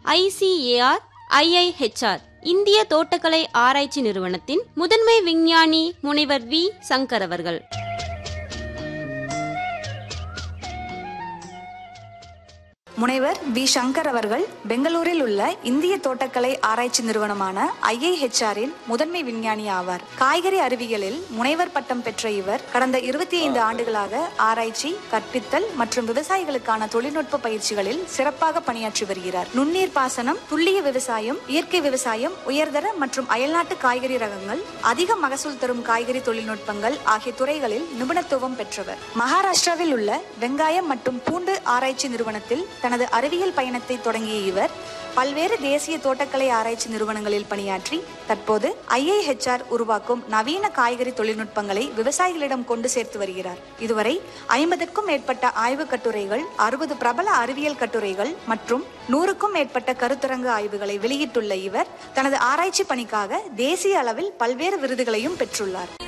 ICAR IIHR இந்திய தோட்டக்கலை ஆராய்ச்சி நிறுவனத்தின் முதன்மை விஞ்ஞானி முனைவர் வி சங்கர் அவர்கள் முனைவர் வி சங்கர் அவர்கள் பெங்களூரில் உள்ள இந்திய தோட்டக்கலை ஆராய்ச்சி நிறுவனமான ஐஐஹெச்ஆரின் முதன்மை விஞ்ஞானி ஆவார் காய்கறி அறிவியலில் முனைவர் பட்டம் பெற்ற இவர் கடந்த இருபத்தி ஐந்து ஆண்டுகளாக ஆராய்ச்சி கற்பித்தல் மற்றும் விவசாயிகளுக்கான தொழில்நுட்ப பயிற்சிகளில் சிறப்பாக பணியாற்றி வருகிறார் நுண்ணீர் பாசனம் துல்லிய விவசாயம் இயற்கை விவசாயம் உயர்தர மற்றும் அயல்நாட்டு காய்கறி ரகங்கள் அதிக மகசூல் தரும் காய்கறி தொழில்நுட்பங்கள் ஆகிய துறைகளில் நிபுணத்துவம் பெற்றவர் மகாராஷ்டிராவில் உள்ள வெங்காயம் மற்றும் பூண்டு ஆராய்ச்சி நிறுவனத்தில் தனது அறிவியல் பயணத்தை தொடங்கிய இவர் பல்வேறு தேசிய தோட்டக்கலை ஆராய்ச்சி நிறுவனங்களில் பணியாற்றி தற்போது ஐஐஹெச்ஆர் உருவாக்கும் நவீன காய்கறி தொழில்நுட்பங்களை விவசாயிகளிடம் கொண்டு சேர்த்து வருகிறார் இதுவரை ஐம்பதுக்கும் மேற்பட்ட ஆய்வுக் கட்டுரைகள் அறுபது பிரபல அறிவியல் கட்டுரைகள் மற்றும் நூறுக்கும் மேற்பட்ட கருத்தரங்கு ஆய்வுகளை வெளியிட்டுள்ள இவர் தனது ஆராய்ச்சி பணிக்காக தேசிய அளவில் பல்வேறு விருதுகளையும் பெற்றுள்ளார்